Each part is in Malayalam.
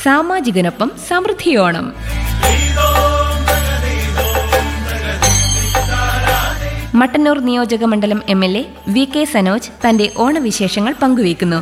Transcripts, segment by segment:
സാമാജികനൊപ്പം സമൃദ്ധിയോണം മട്ടന്നൂർ നിയോജക മണ്ഡലം M L A V K Sanoj തന്റെ ഓണവിശേഷങ്ങൾ പങ്കുവയ്ക്കുന്നു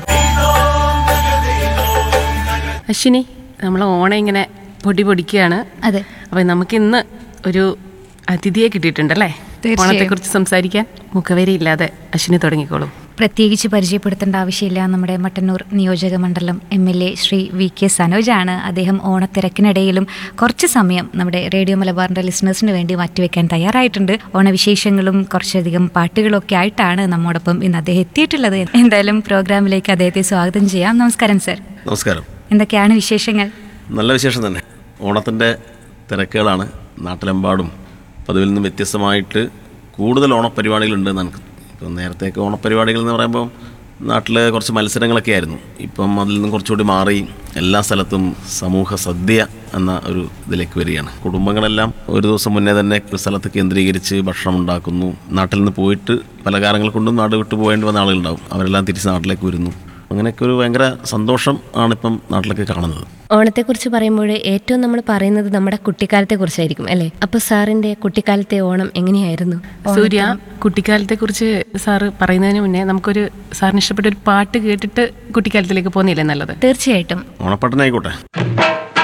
അശ്വിനി നമ്മൾ ഓണം ഇങ്ങനെ പൊടി പൊടിക്കുകയാണ് അതെ അപ്പം നമുക്ക് ഇന്ന് ഒരു അതിഥിയെ കിട്ടിയിട്ടുണ്ടല്ലേ തീർച്ചയായും. ഓണത്തെക്കുറിച്ച് സംസാരിക്കാൻ മുഖവരിയില്ലാതെ അശ്വിനി തുടങ്ങിക്കോളൂ പ്രത്യേകിച്ച് പരിചയപ്പെടുത്തേണ്ട ആവശ്യമില്ല നമ്മുടെ മട്ടന്നൂർ നിയോജക മണ്ഡലം M L A Shri V K സനോജാണ് അദ്ദേഹം ഓണത്തിരക്കിനിടയിലും കുറച്ച് സമയം നമ്മുടെ റേഡിയോ മലബാറിന്റെ ലിസണേഴ്സിന് വേണ്ടി മാറ്റിവെക്കാൻ തയ്യാറായിട്ടുണ്ട് ഓണവിശേഷങ്ങളും കുറച്ചധികം പാട്ടുകളും ഒക്കെ ആയിട്ടാണ് നമ്മോടൊപ്പം ഇന്ന് അദ്ദേഹം എത്തിയിട്ടുള്ളത് എന്തായാലും പ്രോഗ്രാമിലേക്ക് അദ്ദേഹത്തെ സ്വാഗതം ചെയ്യാം നമസ്കാരം സർ നമസ്കാരം എന്തൊക്കെയാണ് വിശേഷങ്ങൾ നല്ല വിശേഷം തന്നെ ഓണത്തിൻ്റെ തിരക്കുകളാണ് നാട്ടിലെമ്പാടും പതിവിൽ നിന്നും വ്യത്യസ്തമായിട്ട് കൂടുതൽ ഓണപ്പരിപാടികളുണ്ട് നമുക്ക് ഇപ്പം നേരത്തെയൊക്കെ ഓണപ്പരിപാടികൾ എന്ന് പറയുമ്പോൾ നാട്ടിൽ കുറച്ച് മത്സരങ്ങളൊക്കെ ആയിരുന്നു ഇപ്പം അതിൽ നിന്നും കുറച്ചുകൂടി മാറി എല്ലാ സ്ഥലത്തും സമൂഹ സദ്യ എന്ന ഒരു ഇതിലേക്ക് വരികയാണ് കുടുംബങ്ങളെല്ലാം ഒരു ദിവസം മുന്നേ തന്നെ ഒരു സ്ഥലത്ത് കേന്ദ്രീകരിച്ച് ഭക്ഷണം ഉണ്ടാക്കുന്നു നാട്ടിൽ നിന്ന് പോയിട്ട് പല കാരണങ്ങൾ കൊണ്ടും നാട് വിട്ടു പോകേണ്ടി വന്ന ആളുകളുണ്ടാവും അവരെല്ലാം തിരിച്ച് നാട്ടിലേക്ക് വരുന്നു അങ്ങനെയൊക്കെ ഒരു ഭയങ്കര സന്തോഷം ആണിപ്പം നാട്ടിലൊക്കെ കാണുന്നത് ഓണത്തെക്കുറിച്ച് പറയുമ്പോൾ ഏറ്റവും നമ്മൾ പറയുന്നത് നമ്മുടെ കുട്ടിക്കാലത്തെ കുറിച്ചായിരിക്കും അല്ലേ അപ്പൊ സാറിന്റെ കുട്ടിക്കാലത്തെ ഓണം എങ്ങനെയായിരുന്നു സൂര്യ കുട്ടിക്കാലത്തെ കുറിച്ച് സാറ് പറയുന്നതിന് മുന്നേ നമുക്കൊരു സാറിന് ഇഷ്ടപ്പെട്ട ഒരു പാട്ട് കേട്ടിട്ട് കുട്ടിക്കാലത്തിലേക്ക് പോകുന്നില്ലേ നല്ലത് തീർച്ചയായിട്ടും ഓണപ്പാട്ടനായിക്കോട്ടെ